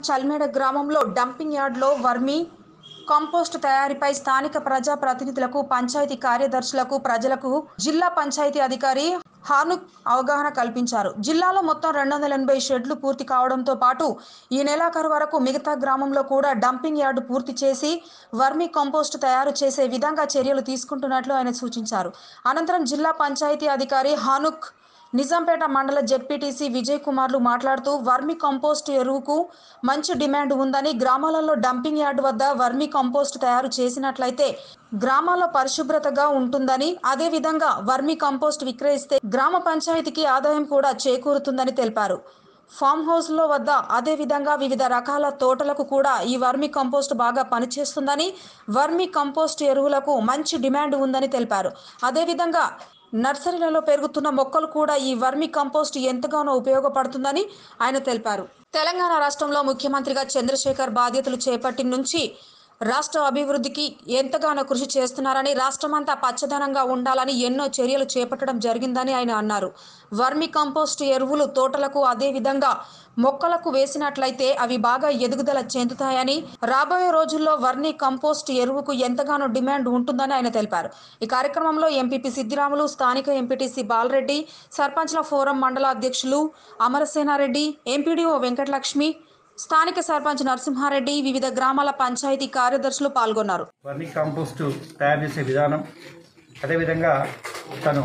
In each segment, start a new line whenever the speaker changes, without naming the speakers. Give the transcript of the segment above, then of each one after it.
చల్మేడ గ్రామంలో డంపింగ్ యార్డ్లో వర్మి కంపోస్ట్ తయారీపై స్థానిక ప్రజా ప్రతినిధులకు పంచాయతీ కార్యదర్శులకు ప్రజలకు జిల్లా పంచాయతీ అధికారి హానుక్ అవగాహన కల్పించారు జిల్లాలో మొత్తం రెండు వందల ఎనభై షెడ్లు పూర్తి కావడంతో పాటు ఈ నెలాఖరు వరకు మిగతా గ్రామంలో కూడా డంపింగ్ యార్డు పూర్తి చేసి వర్మి కంపోస్ట్ తయారు చేసే విధంగా చర్యలు తీసుకుంటున్నట్లు ఆయన సూచించారు అనంతరం జిల్లా పంచాయతీ అధికారి హానుక్ నిజాంపేట మండల జెడ్పీటీసీ విజయ్ కుమార్లు మాట్లాడుతూ వర్మి కంపోస్ట్ ఎరువుకు మంచి డిమాండ్ ఉందని గ్రామాలలో డంపింగ్ యార్డ్ వద్ద వర్మి కంపోస్ట్ తయారు చేసినట్లయితే గ్రామాల్లో పరిశుభ్రతగా ఉంటుందని అదేవిధంగా వర్మి కంపోస్ట్ విక్రయిస్తే గ్రామ పంచాయతీకి ఆదాయం కూడా చేకూరుతుందని తెలిపారు ఫామ్ హౌస్లో వద్ద అదేవిధంగా వివిధ రకాల తోటలకు కూడా ఈ వర్మి కంపోస్ట్ బాగా పనిచేస్తుందని వర్మి కంపోస్ట్ ఎరువులకు మంచి డిమాండ్ ఉందని తెలిపారు అదేవిధంగా నర్సరీలలో పెరుగుతున్న మొక్కలు కూడా ఈ వర్మి కంపోస్ట్ ఎంతగానో ఉపయోగపడుతుందని ఆయన తెలిపారు తెలంగాణ రాష్ట్రంలో ముఖ్యమంత్రిగా చంద్రశేఖర్ బాధ్యతలు చేపట్టి నుంచి రాష్ట్ర అభివృద్ధికి ఎంతగానో కృషి చేస్తున్నారని రాష్ట్రమంతా పచ్చదనంగా ఉండాలని ఎన్నో చర్యలు చేపట్టడం జరిగిందని ఆయన అన్నారు వర్మి కంపోస్ట్ ఎరువులు తోటలకు అదేవిధంగా మొక్కలకు వేసినట్లయితే అవి బాగా ఎదుగుదల చెందుతాయని రాబోయే రోజుల్లో వర్మి కంపోస్ట్ ఎరువుకు ఎంతగానో డిమాండ్ ఉంటుందని ఆయన తెలిపారు ఈ కార్యక్రమంలో ఎంపీపీ సిద్దిరాములు స్థానిక ఎంపీటీసీ బాలరెడ్డి సర్పంచ్ల ఫోరం మండల అధ్యక్షులు అమరసేనారెడ్డి ఎంపీడీఓ వెంకటలక్ష్మి స్థానిక సర్పంచ్ నరసింహారెడ్డి వివిధ గ్రామాల పంచాయతీ కార్యదర్శులు పాల్గొన్నారు
వర్మి కాంపోస్ట్ తయారు చేసే విధానం అదేవిధంగా తను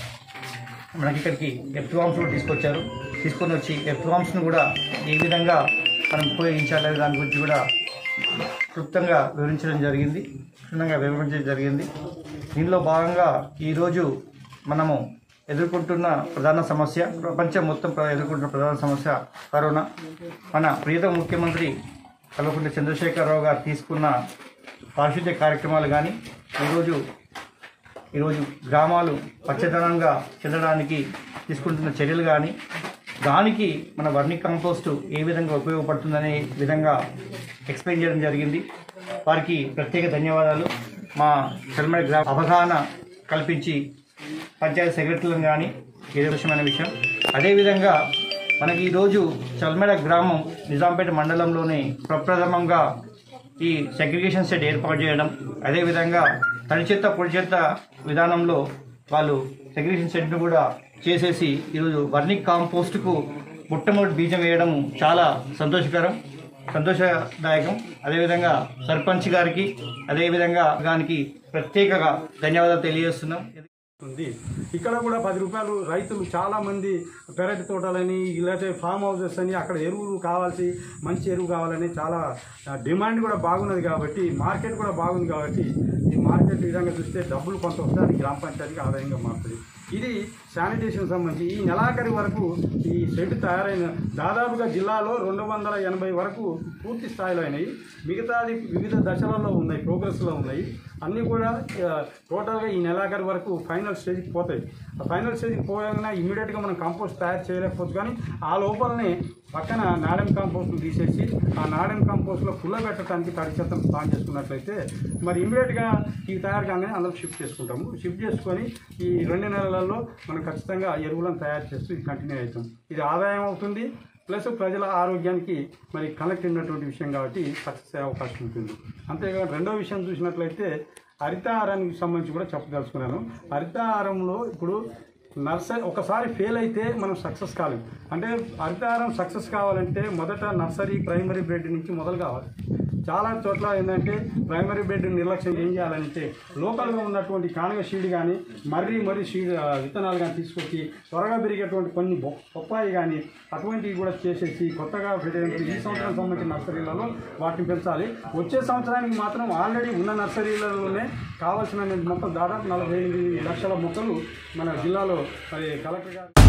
మనకి ఇక్కడికి ఎర్త్వామ్స్ కూడా తీసుకొచ్చారు తీసుకొని వచ్చి ఎర్త్వామ్స్ను కూడా ఏ విధంగా మనం ఉపయోగించాలనే దాని గురించి కూడా క్లుప్తంగా వివరించడం జరిగింది క్షుణ్ణంగా వివరించడం జరిగింది దీనిలో భాగంగా ఈరోజు మనము ఎదుర్కొంటున్న ప్రధాన సమస్య ప్రపంచం మొత్తం ప్ర- ఎదుర్కొంటున్న ప్రధాన సమస్య కరోనా మన ప్రియతమ ముఖ్యమంత్రి కల్వకుంట్ల చంద్రశేఖరరావు గారు తీసుకున్న పారిశుద్ధ్య కార్యక్రమాలు కానీ ఈరోజు ఈరోజు గ్రామాలు పచ్చదనంగా చెందడానికి తీసుకుంటున్న చర్యలు కానీ దానికి మన వర్మి కంపోస్ట్ ఏ విధంగా ఉపయోగపడుతుందనే విధంగా ఎక్స్ప్లెయిన్ చేయడం జరిగింది వారికి ప్రత్యేక ధన్యవాదాలు మా చల్మడ గ్రామ అవగాహన కల్పించి పంచాయతీ సెక్రటరీలను కానీ ఏదో విషయమైన విషయం అదేవిధంగా మనకి ఈరోజు చల్మెడ గ్రామం నిజాంపేట మండలంలోని ప్రప్రథమంగా ఈ సెగ్రిగేషన్ సెట్ ఏర్పాటు చేయడం అదేవిధంగా తడి చెత్త పొడి చెత్త విధానంలో వాళ్ళు సెగ్రిగేషన్ సెట్ను కూడా చేసేసి ఈరోజు వర్నిక్ కాంపోస్ట్కు మొట్టమొదటి బీజం వేయడం చాలా సంతోషకరం సంతోషదాయకం అదేవిధంగా సర్పంచ్ గారికి అదేవిధంగా దానికి ప్రత్యేకంగా ధన్యవాదాలు తెలియజేస్తున్నాం
ఉంది ఇక్కడ కూడా పది రూపాయలు రైతులు చాలా మంది పెరటి తోటలని లేకపోతే ఫామ్ హౌసెస్ అని అక్కడ ఎరువులు కావాల్సి మంచి ఎరువు కావాలని చాలా ఆ, డిమాండ్ కూడా బాగున్నది కాబట్టి మార్కెట్ కూడా బాగుంది కాబట్టి ఈ మార్కెట్ విధంగా చూస్తే డబ్బులు కొంత వస్తే అది గ్రామ పంచాయతీకి ఆదాయంగా మారుతుంది ఇది శానిటేషన్ సంబంధించి ఈ నెలాఖరి వరకు ఈ షెడ్ తయారైన దాదాపుగా జిల్లాలో రెండు వందల ఎనభై వరకు పూర్తి స్థాయిలో అయినాయి మిగతాది వివిధ దశలలో ఉన్నాయి ప్రోగ్రెస్లో ఉన్నాయి అన్నీ కూడా ఆ, టోటల్గా ఈ నెలాఖరు వరకు ఫైనల్ స్టేజ్కి పోతాయి ఆ ఫైనల్ స్టేజ్కి పోయాక ఇమీడియట్గా మనం కంపోస్ట్ తయారు చేయలేకపోవచ్చు కానీ ఆ లోపలనే పక్కన నాడెం కాంపోస్ట్ను తీసేసి ఆ నాడెం కాంపోస్ట్లో పుల్ల పెట్టడానికి తడి చెత్తను ప్లాన్ చేసుకున్నట్లయితే మరి ఇమీడియట్గా ఇవి తయారు కాగానే అందరం షిఫ్ట్ చేసుకుంటాము షిఫ్ట్ చేసుకొని ఈ రెండు నెలలలో మనం ఖచ్చితంగా ఎరువులను తయారు చేస్తూ ఇది కంటిన్యూ అవుతాం ఇది ఆదాయం అవుతుంది ప్లస్ ప్రజల ఆరోగ్యానికి మరి కనెక్ట్ ఉన్నటువంటి విషయం కాబట్టి సక్సెస్ అయ్యే అవకాశం ఉంటుంది అంతేకాదు రెండో విషయం చూసినట్లయితే హరితహారానికి సంబంధించి కూడా చెప్పదలుచుకున్నాను హరితహారంలో ఇప్పుడు నర్సరీ ఒకసారి ఫెయిల్ అయితే మనం సక్సెస్ కాలేము అంటే హరితహారం సక్సెస్ కావాలంటే మొదట నర్సరీ ప్రైమరీ బెడ్ నుంచి మొదలు కావాలి చాలా చోట్ల ఏంటంటే ప్రైమరీ బెడ్ నిర్లక్ష్యం ఏం చేయాలంటే లోకల్గా ఉన్నటువంటి కానగ షీడ్ కానీ మర్రి మర్రి షీడ్ ఆ, విత్తనాలు కానీ తీసుకొచ్చి త్వరగా పెరిగేటువంటి కొన్ని బొ- బొప్పాయి కానీ అటువంటివి కూడా చేసేసి కొత్తగా పెట్టేటువంటి ఈ సంవత్సరం సంబంధించిన నర్సరీలలో వాటిని పెంచాలి వచ్చే సంవత్సరానికి మాత్రం ఆల్రెడీ ఉన్న నర్సరీలలోనే కావాల్సిన మొక్కలు దాదాపు నలభై ఎనిమిది లక్షల మొక్కలు మన జిల్లాలో మరి కలెక్టర్ గారు